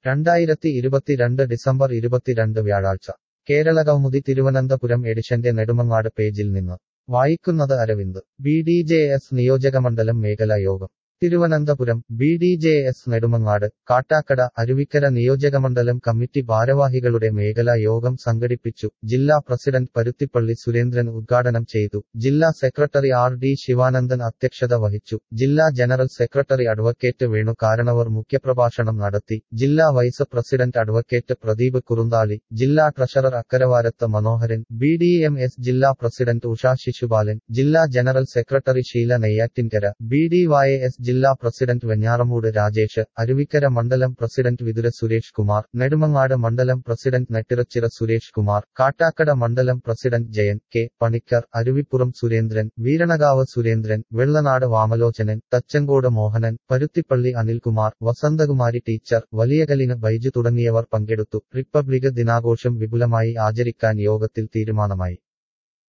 രണ്ടായിരത്തി ഇരുപത്തിരണ്ട് ഡിസംബർ ഇരുപത്തിരണ്ട് വ്യാഴാഴ്ച കേരള കൗമുദി തിരുവനന്തപുരം എഡിഷന്റെ നെടുമങ്ങാട് പേജിൽ നിന്ന് വായിക്കുന്നത് Aravind B D J S നിയോജകമണ്ഡലം മേഖലാ യോഗം Thiruvananthapuram B D J S Nedumangad Kattakada Aruvikkara നിയോജകമണ്ഡലം കമ്മിറ്റി ഭാരവാഹികളുടെ മേഖലാ യോഗം സംഘടിപ്പിച്ചു ജില്ലാ പ്രസിഡന്റ് പരുത്തിപ്പള്ളി സുരേന്ദ്രൻ ഉദ്ഘാടനം ചെയ്തു ജില്ലാ സെക്രട്ടറി ആർ ഡി ശിവാനന്ദൻ അധ്യക്ഷത വഹിച്ചു ജില്ലാ ജനറൽ സെക്രട്ടറി അഡ്വക്കേറ്റ് വേണു കാരണവർ മുഖ്യപ്രഭാഷണം നടത്തി ജില്ലാ vice president advocate Pradeep Kurunthali ജില്ലാ treasurer Akkaravarath Manoharan B D M S ജില്ലാ പ്രസിഡന്റ് ഉഷാ ശിശുപാലൻ ജില്ലാ general secretary Sheela Neyyattinkara B D Y S ജില്ലാ പ്രസിഡന്റ് വെഞ്ഞാറമൂട് രാജേഷ് അരുവിക്കര മണ്ഡലം പ്രസിഡന്റ് വിതുര സുരേഷ് കുമാർ നെടുമങ്ങാട് മണ്ഡലം പ്രസിഡന്റ് നെട്ടിറച്ചിറ സുരേഷ് കുമാർ കാട്ടാക്കട മണ്ഡലം president Jayan K Panicker Aruvippuram Surendran Veeranakavu Surendran Vellanad Vamalochanan Thachankode Mohanan Paruthippally Anilkumar Vasanthakumari teacher വലിയകലിന് ബൈജു തുടങ്ങിയവർ പങ്കെടുത്തു റിപ്പബ്ലിക് ദിനാഘോഷം വിപുലമായി ആചരിക്കാൻ യോഗത്തിൽ തീരുമാനമായി